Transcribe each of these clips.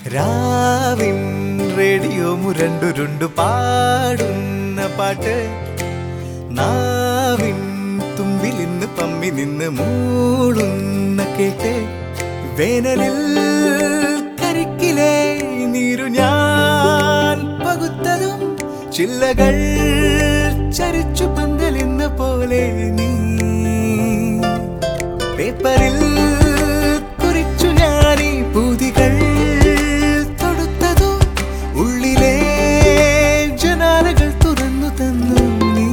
രാവിൻ റേഡിയോ മുരണ്ടുരുണ്ടു പാടുന്ന പാട്ട് നാവിൻ തുമ്പിൽ നിന്ന് പമ്മി നിന്ന് മൂളുന്ന കേട്ട് വേനലിൽ കരിക്കിലെ നീരു ഞാൻ പകുത്തതും ചില്ലകൾ ചരിച്ചു പന്തലിന്ന പോലെ നീ പേപ്പറിൽ കുറിച്ചു ഞാനീ പൂതികൾ തൊടുത്തതും ഉള്ളിലെ ജനാലകൾ തുറന്നു തന്നു നീ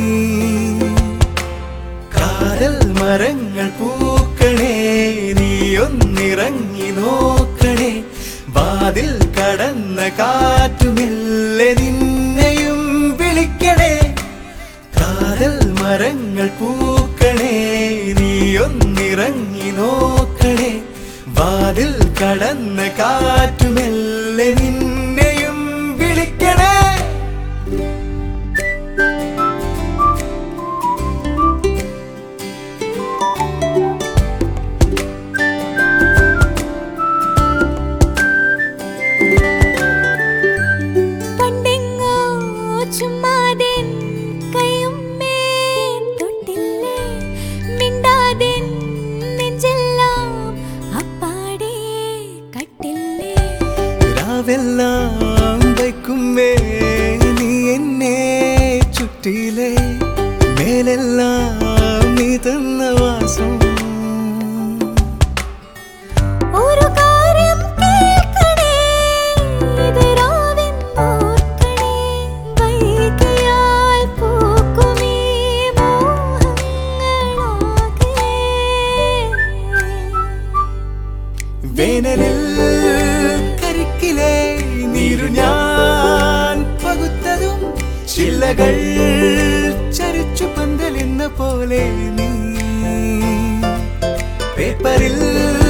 കാതൽ മരങ്ങൾ പൂക്കണേ നീ ഒന്നിറങ്ങി നോക്കണേ വാതിൽ കടന്ന കാറ്റുമില്ലെ നിന്നെയും വിളിക്കണേ കാതൽ മരങ്ങൾ പൂക്കണേ നീ ഒന്നിറങ്ങി നോക്കണേ വാതിൽ കടന്ന കാറ്റുമെല്ലെ നിന്നെയും വിളിക്കണേ പണ്ടെങ്ങോ ചുമ്മാതെ കയ്യുമ്മേ തൊട്ടില്ലേ മിണ്ടാതെ നെഞ്ചെല്ലാം അപ്പാടെ കട്ടില്ലേ രാവെല്ലാം വയ്ക്കുമേ നീ എന്നെ ചുറ്റിയിലെ മേലെല്ലാം നീ തന്ന വാസം ഒരു കാര്യം കേൾക്കണേ ഇത് രാവെന്നോർക്കണേ വൈകിയാൽ പൂക്കുമീ മോഹങ്ങളാകെ വേനലിൽ കരിക്കിലെ നീരു ഞാൻ പകുത്തതും ചില്ലകൾ ചരിച്ചു പന്തലെന്ന പോലെ നീ പേപ്പറിൽ